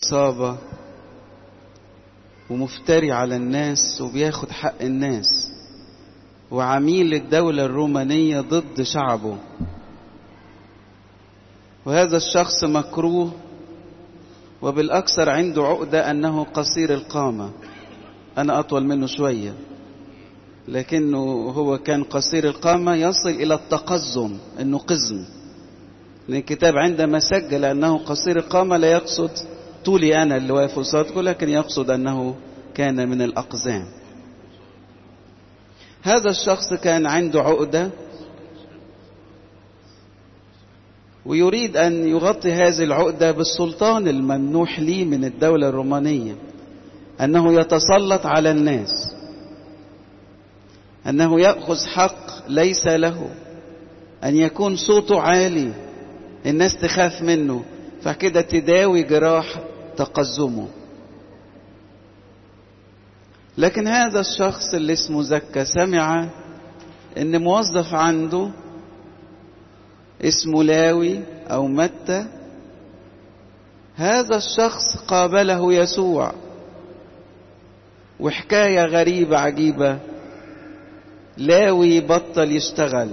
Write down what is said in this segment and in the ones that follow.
عصابة ومفتري على الناس وبياخد حق الناس وعميل للدولة الرومانية ضد شعبه وهذا الشخص مكروه وبالأكثر عنده عقدة أنه قصير القامة أنا أطول منه شوية لكنه هو كان قصير القامة يصل إلى التقزم أنه قزم لأن الكتاب عندما سجل أنه قصير القامة لا يقصد طولي أنا اللي واقف قصادكم لكن يقصد أنه كان من الأقزام هذا الشخص كان عنده عقدة ويريد أن يغطي هذه العقدة بالسلطان الممنوح لي من الدولة الرومانية أنه يتسلط على الناس أنه يأخذ حق ليس له أن يكون صوته عالي الناس تخاف منه فكده تداوي جراح تقزمه لكن هذا الشخص اللي اسمه زكا سمع ان موظف عنده اسمه لاوي او متى هذا الشخص قابله يسوع وحكاية غريبة عجيبة لاوي بطل يشتغل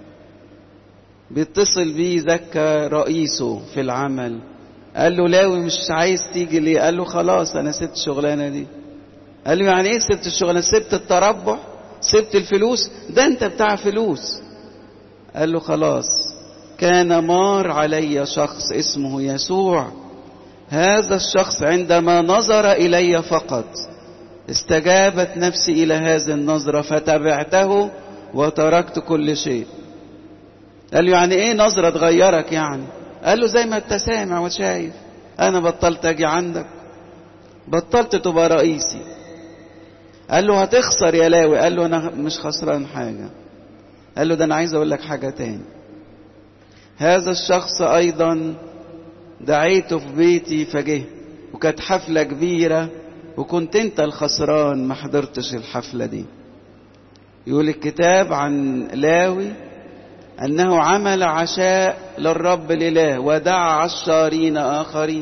بيتصل بيه زكا رئيسه في العمل قال له لاوي مش عايز تيجي ليه قال له خلاص انا سبت الشغلانه دي قال له يعني ايه سبت الشغلانه سبت التربح سبت الفلوس ده انت بتاع فلوس قال له خلاص كان مار علي شخص اسمه يسوع هذا الشخص عندما نظر الي فقط استجابت نفسي الى هذه النظره فتبعته وتركت كل شيء قال له يعني ايه نظرة تغيرك يعني قال له زي ما انت سامع وشايف انا بطلت اجي عندك بطلت تبقى رئيسي قال له هتخسر يا لاوي قال له انا مش خسران حاجة قال له ده انا عايز اقول لك حاجة تاني هذا الشخص ايضا دعيته في بيتي فجه وكانت حفلة كبيرة وكنت انت الخسران ما حضرتش الحفلة دي يقول الكتاب عن لاوي أنه عمل عشاء للرب الإله ودعا عشارين آخرين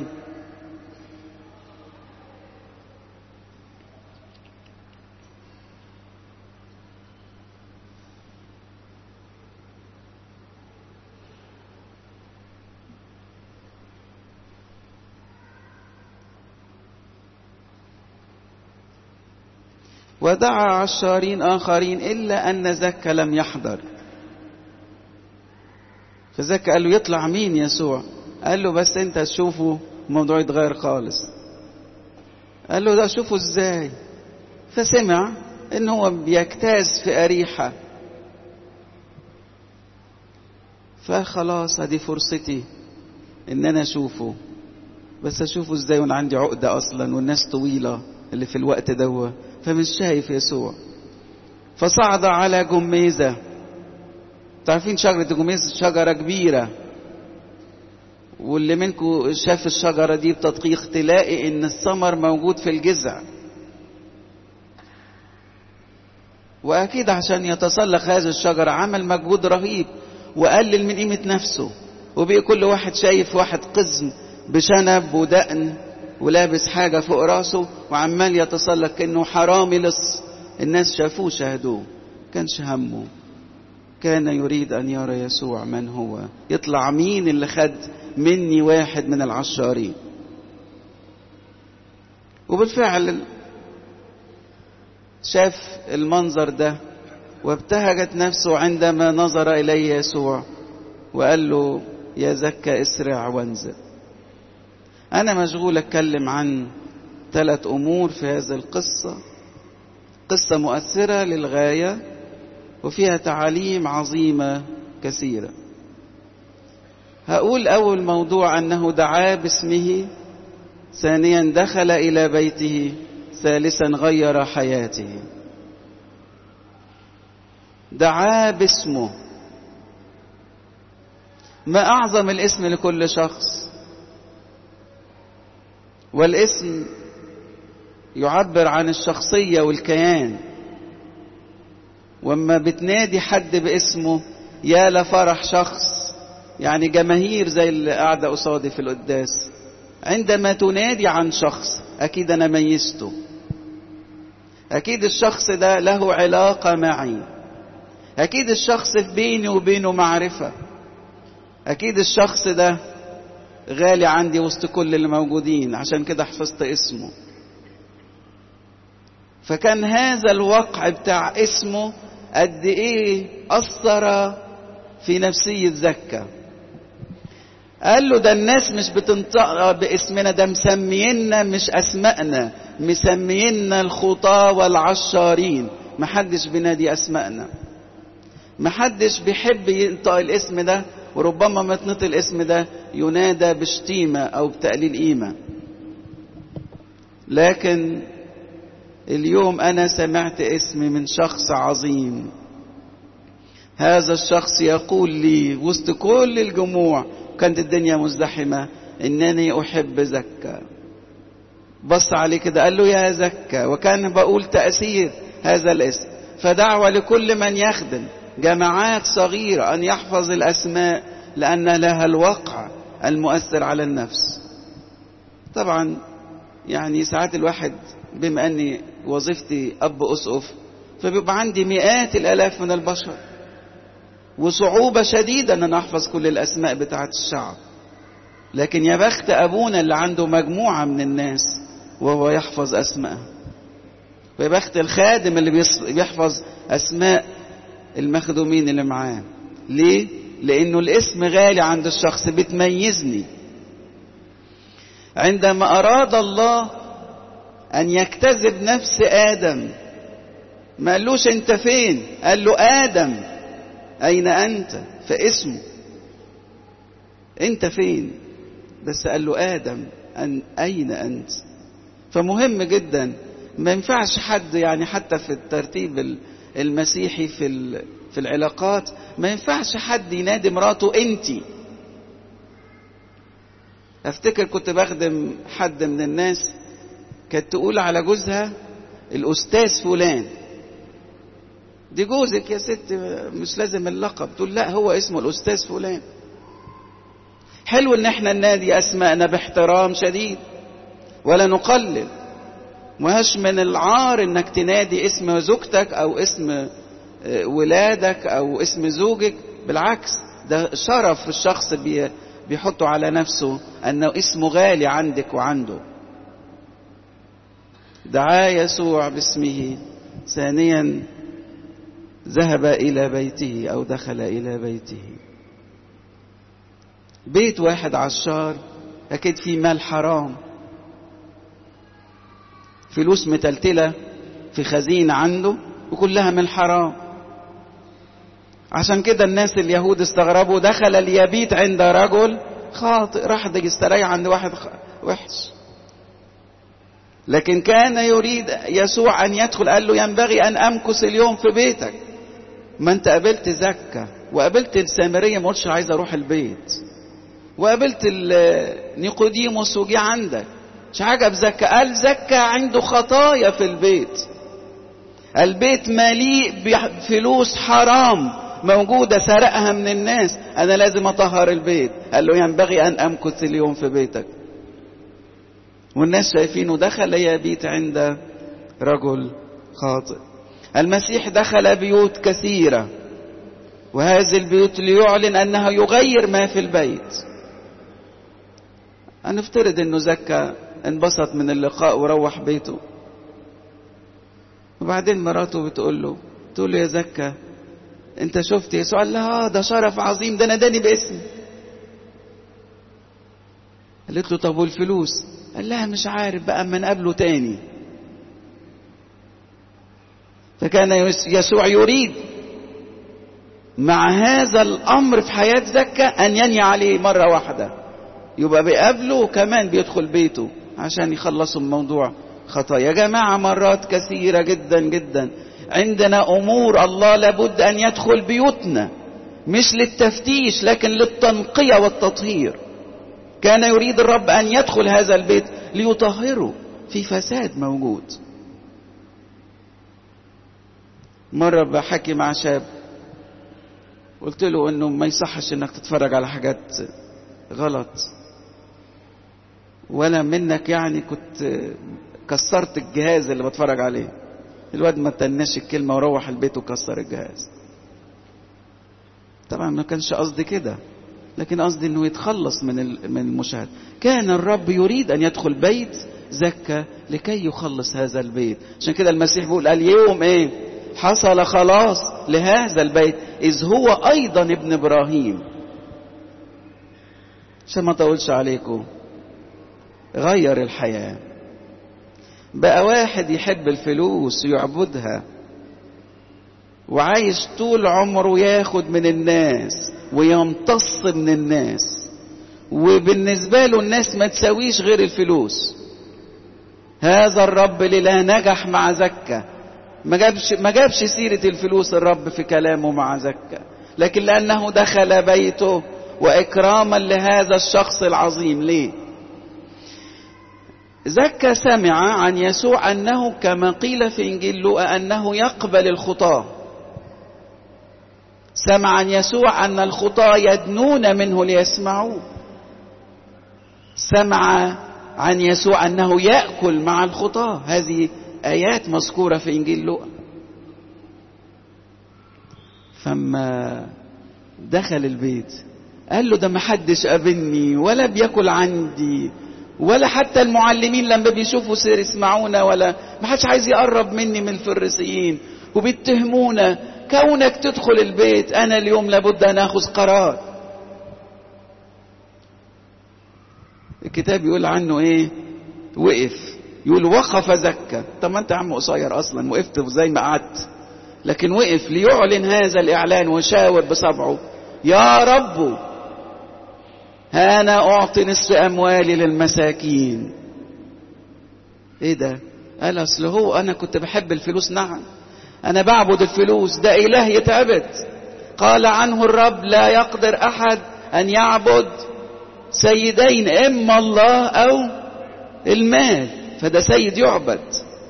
ودعا عشارين آخرين إلا أن زكا لم يحضر فزكا قال له يطلع مين يسوع قال له بس انت تشوفه الموضوع يتغير خالص قال له ده شوفه ازاي فسمع ان هو بيجتاز في أريحة فخلاص ادي فرصتي ان انا اشوفه بس اشوفه ازاي وانا عندي عقدة اصلا والناس طويلة اللي في الوقت دوا فمش شايف يسوع فصعد على جميزه تعرفين شجرة الجميز شجرة كبيرة واللي منكم شاف الشجرة دي بتدقيق تلاقي ان الثمر موجود في الجذع واكيد عشان يتسلق هذه الشجرة عمل مجهود رهيب وقلل من قيمة نفسه وبقي كل واحد شايف واحد قزم بشنب ودقن ولابس حاجة فوق راسه وعمال يتسلق كأنه حرامي لص الناس شافوه شاهدوه كانش همه كان يريد أن يرى يسوع من هو يطلع مين اللي خد مني واحد من العشارين وبالفعل شاف المنظر ده وابتهجت نفسه عندما نظر إليه يسوع وقال له يا زكا اسرع وانزل أنا مشغول أتكلم عن ثلاث أمور في هذه القصة قصة مؤثرة للغاية وفيها تعاليم عظيمة كثيرة هقول أول موضوع أنه دعاه باسمه ثانيا دخل إلى بيته ثالثا غير حياته دعاه باسمه ما أعظم الاسم لكل شخص والاسم يعبر عن الشخصية والكيان واما بتنادي حد باسمه يا لفرح شخص يعني جماهير زي اللي قاعدة قصادي في القداس عندما تنادي عن شخص أكيد أنا ميزته أكيد الشخص ده له علاقة معي أكيد الشخص في بيني وبينه معرفة أكيد الشخص ده غالي عندي وسط كل اللي موجودين عشان كده حفظت اسمه فكان هذا الوقع بتاع اسمه قد ايه اثر في نفسية زكا قال له ده الناس مش بتنطق باسمنا ده مسمينا مش اسمائنا مسمينا الخطاة والعشارين محدش بينادي اسمائنا محدش بيحب ينطق الاسم ده وربما ما تنطق الاسم ده ينادى بشتيمة او بتقليل قيمة لكن اليوم انا سمعت اسمي من شخص عظيم هذا الشخص يقول لي وسط كل الجموع كانت الدنيا مزدحمة انني احب زكا بص عليه كده قال له يا زكا وكان بقول تأثير هذا الاسم فدعوة لكل من يخدم جماعات صغيرة ان يحفظ الاسماء لان لها الوقع المؤثر على النفس طبعا يعني ساعات الواحد بما اني وظيفتي اب اسقف فبيبقى عندي مئات الالاف من البشر وصعوبة شديدة ان انا احفظ كل الاسماء بتاعت الشعب لكن يا بخت ابونا اللي عنده مجموعة من الناس وهو يحفظ اسماء ويا بخت الخادم اللي بيحفظ اسماء المخدومين اللي معاه ليه لانه الاسم غالي عند الشخص بتميزني عندما اراد الله ان يجتذب نفس ادم ما قالوش انت فين قال له ادم اين انت فاسمه انت فين بس قال له ادم أن اين انت فمهم جدا ما ينفعش حد يعني حتى في الترتيب المسيحي في في العلاقات ما ينفعش حد ينادي مراته انتي افتكر كنت بخدم حد من الناس كانت تقول على جوزها الاستاذ فلان دي جوزك يا ست مش لازم اللقب تقول لا هو اسمه الاستاذ فلان حلو ان احنا ننادي اسماءنا باحترام شديد ولا نقلل مهاش من العار انك تنادي اسم زوجتك او اسم ولادك او اسم زوجك بالعكس ده شرف الشخص بيحطه على نفسه انه اسمه غالي عندك وعنده دعا يسوع باسمه ثانيا ذهب الى بيته او دخل الى بيته بيت واحد عشار اكيد في مال حرام فلوس متلتله في خزينه عنده وكلها من حرام عشان كده الناس اليهود استغربوا دخل ليبيت عند رجل خاطئ راح يستريح عند واحد وحش لكن كان يريد يسوع ان يدخل قال له ينبغي ان امكث اليوم في بيتك ما انت قابلت زكا وقابلت السامريه ما قلتش عايز اروح البيت وقابلت نيقوديموس وجي عندك مش عجب زكا قال زكا عنده خطايا في البيت البيت مليء بفلوس حرام موجودة سرقها من الناس أنا لازم أطهر البيت قال له ينبغي أن أمكث اليوم في بيتك والناس شايفينه دخل يبيت عند رجل خاطئ المسيح دخل بيوت كثيرة وهذه البيوت ليعلن أنه يغير ما في البيت هنفترض أنه زكى انبسط من اللقاء وروح بيته وبعدين مراته بتقول له تقول له يا زكا انت شفت يسوع قال لها ده شرف عظيم ده ناداني باسمي قالت له طب والفلوس قال لها مش عارف بقى اما نقابله تاني فكان يسوع يريد مع هذا الامر في حياه زكا ان ينهي عليه مره واحده يبقى بيقابله وكمان بيدخل بيته عشان يخلصوا الموضوع خطايا يا جماعه مرات كثيره جدا جدا عندنا امور الله لابد ان يدخل بيوتنا مش للتفتيش لكن للتنقيه والتطهير كان يريد الرب ان يدخل هذا البيت ليطهره في فساد موجود مره بحكي مع شاب قلت له انه ما يصحش انك تتفرج على حاجات غلط ولا منك يعني كنت كسرت الجهاز اللي بتفرج عليه الواد ما تناش الكلمة وروح البيت وكسر الجهاز طبعا ما كانش قصدي كده لكن قصدي انه يتخلص من من المشاهد كان الرب يريد ان يدخل بيت زكى لكي يخلص هذا البيت عشان كده المسيح بيقول اليوم ايه حصل خلاص لهذا البيت اذ هو ايضا ابن ابراهيم عشان ما اطولش عليكم غير الحياه بقى واحد يحب الفلوس ويعبدها وعايش طول عمره ياخد من الناس ويمتص من الناس وبالنسبة له الناس ما تساويش غير الفلوس هذا الرب اللي لا نجح مع زكا ما جابش ما جابش سيرة الفلوس الرب في كلامه مع زكا لكن لأنه دخل بيته وإكراما لهذا الشخص العظيم ليه زكا سمع عن يسوع أنه كما قيل في إنجيل لوقا أنه يقبل الخطاة سمع عن يسوع أن الخطاة يدنون منه ليسمعوه سمع عن يسوع أنه يأكل مع الخطاة هذه آيات مذكورة في إنجيل لوقا فما دخل البيت قال له ده محدش قابلني ولا بياكل عندي ولا حتى المعلمين لما بيشوفوا سير يسمعونا ولا ما حدش عايز يقرب مني من الفريسيين وبيتهمونا كونك تدخل البيت انا اليوم لابد ان اخذ قرار الكتاب يقول عنه ايه وقف يقول وقف زكى طب ما انت يا عم قصير اصلا وقفت زي ما قعدت لكن وقف ليعلن هذا الاعلان وشاور بصبعه يا رب انا اعطي نصف اموالي للمساكين ايه ده قال اصل هو انا كنت بحب الفلوس نعم انا بعبد الفلوس ده اله يتعبد قال عنه الرب لا يقدر احد ان يعبد سيدين اما الله او المال فده سيد يعبد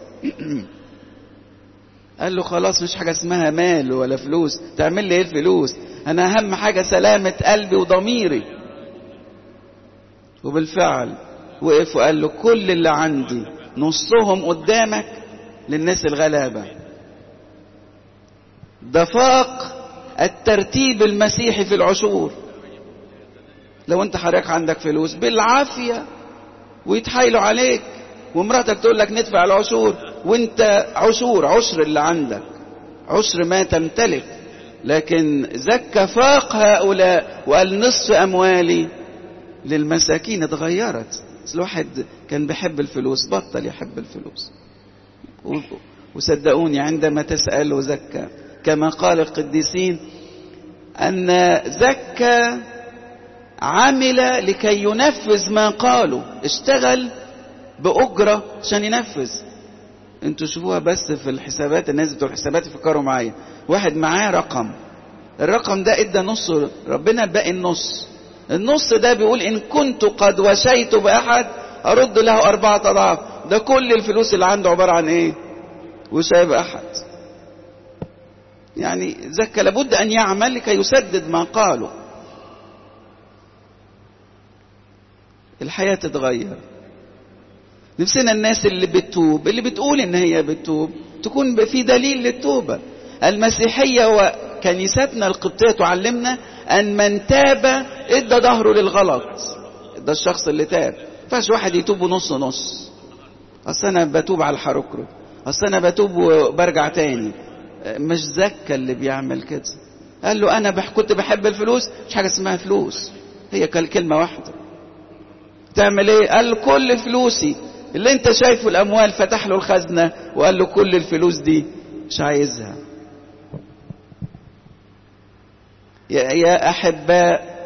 قال له خلاص مش حاجه اسمها مال ولا فلوس تعمل لي ايه الفلوس انا اهم حاجه سلامه قلبي وضميري وبالفعل وقف وقال له كل اللي عندي نصهم قدامك للناس الغلابة ده فاق الترتيب المسيحي في العشور لو انت حضرتك عندك فلوس بالعافية ويتحايلوا عليك ومراتك تقول لك ندفع العشور وانت عشور عشر اللي عندك عشر ما تمتلك لكن زكى فاق هؤلاء وقال نصف اموالي للمساكين اتغيرت الواحد كان بيحب الفلوس بطل يحب الفلوس وصدقوني عندما تسأل زكى كما قال القديسين أن زكى عمل لكي ينفذ ما قالوا اشتغل بأجرة عشان ينفذ انتوا شوفوها بس في الحسابات الناس بتوع الحسابات يفكروا معايا واحد معاه رقم الرقم ده ادى نص ربنا باقي النص النص ده بيقول ان كنت قد وشيت باحد ارد له اربعة اضعاف ده كل الفلوس اللي عنده عبارة عن ايه وشاي باحد يعني زكى لابد ان يعمل لكي يسدد ما قالوا الحياة تتغير نفسنا الناس اللي بتتوب اللي بتقول ان هي بتتوب تكون في دليل للتوبة المسيحية وكنيستنا القبطية تعلمنا ان من تاب ادى ظهره للغلط ده الشخص اللي تاب فاش واحد يتوب نص نص اصل انا بتوب على الحركرو اصل انا بتوب وبرجع تاني مش زكى اللي بيعمل كده قال له انا بح كنت بحب الفلوس مش حاجه اسمها فلوس هي كلمه واحده تعمل ايه قال له كل فلوسي اللي انت شايفه الاموال فتح له الخزنه وقال له كل الفلوس دي مش عايزها يا, يا احباء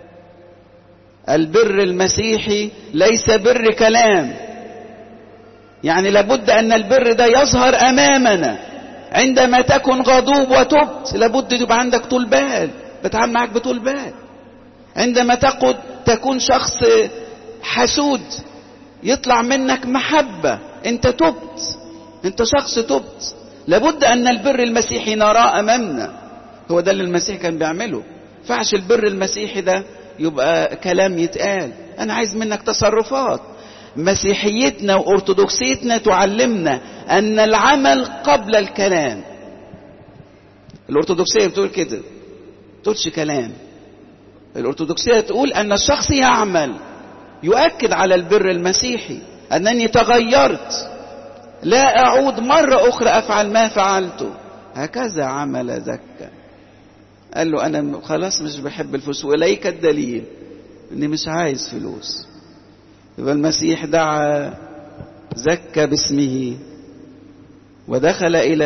البر المسيحي ليس بر كلام يعني لابد ان البر ده يظهر امامنا عندما تكن غضوب وتبت لابد يبقى عندك طول بال بتعامل معاك بطول بال عندما تقود تكون شخص حسود يطلع منك محبة انت تبت انت شخص تبت لابد ان البر المسيحي نراه امامنا هو ده اللي المسيح كان بيعمله فعش البر المسيحي ده يبقى كلام يتقال انا عايز منك تصرفات مسيحيتنا وأرثوذكسيتنا تعلمنا أن العمل قبل الكلام الأرثوذكسية بتقول كده تقولش كلام الأرثوذكسية تقول أن الشخص يعمل يؤكد على البر المسيحي أنني تغيرت لا أعود مرة أخرى أفعل ما فعلته هكذا عمل زكا قال له أنا خلاص مش بحب الفلوس وإليك الدليل إني مش عايز فلوس يبقى المسيح دعا زكى باسمه ودخل إلى